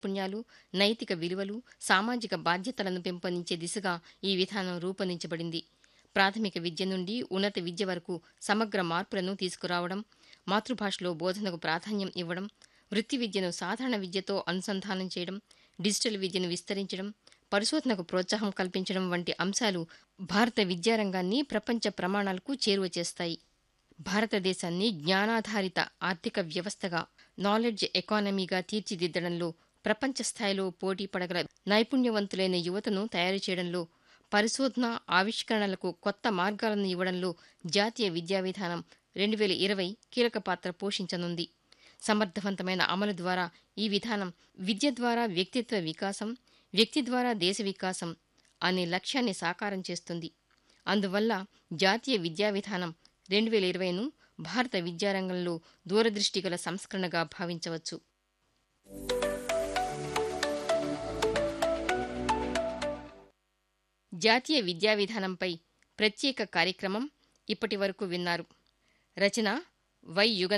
పుణ్యాలు నైతిక విలువలు సామాజిక బాధ్యతలను పెంపొందించే దిశగా ఈ విధానం రూపొందించబడింది ప్రాథమిక విద్య నుండి ఉన్నత విద్య వరకు సమగ్ర మార్పులను తీసుకురావడం మాతృభాషలో బోధనకు ప్రాధాన్యం ఇవ్వడం వృత్తి విద్యను సాధారణ విద్యతో అనుసంధానం చేయడం డిజిటల్ విద్యను విస్తరించడం పరిశోధనకు ప్రోత్సాహం కల్పించడం వంటి అంశాలు భారత విద్యారంగాన్ని ప్రపంచ ప్రమాణాలకు చేరువ చేస్తాయి భారతదేశాన్ని జ్ఞానాధారిత ఆర్థిక వ్యవస్థగా నాలెడ్జ్ ఎకానమీగా తీర్చిదిద్దడంలో ప్రపంచ స్థాయిలో పోటీ పడగల నైపుణ్యవంతులైన యువతను తయారు చేయడంలో పరిశోధన ఆవిష్కరణలకు కొత్త మార్గాలను ఇవ్వడంలో జాతీయ విద్యా విధానం రెండు వేల ఇరవై కీలక పాత్ర పోషించనుంది సమర్థవంతమైన అమలు ద్వారా ఈ విధానం విద్య ద్వారా వ్యక్తిత్వ వికాసం వ్యక్తి ద్వారా దేశ వికాసం అనే లక్ష్యాన్ని సాకారం చేస్తుంది అందువల్ల జాతీయ విద్యా విధానం రెండు వేల ఇరవైను భారత విద్యారంగంలో దూరదృష్టి గల సంస్కరణగా భావించవచ్చు జాతీయ విద్యా విధానంపై ప్రత్యేక కార్యక్రమం ఇప్పటి వరకు విన్నారు రచన వై యుగ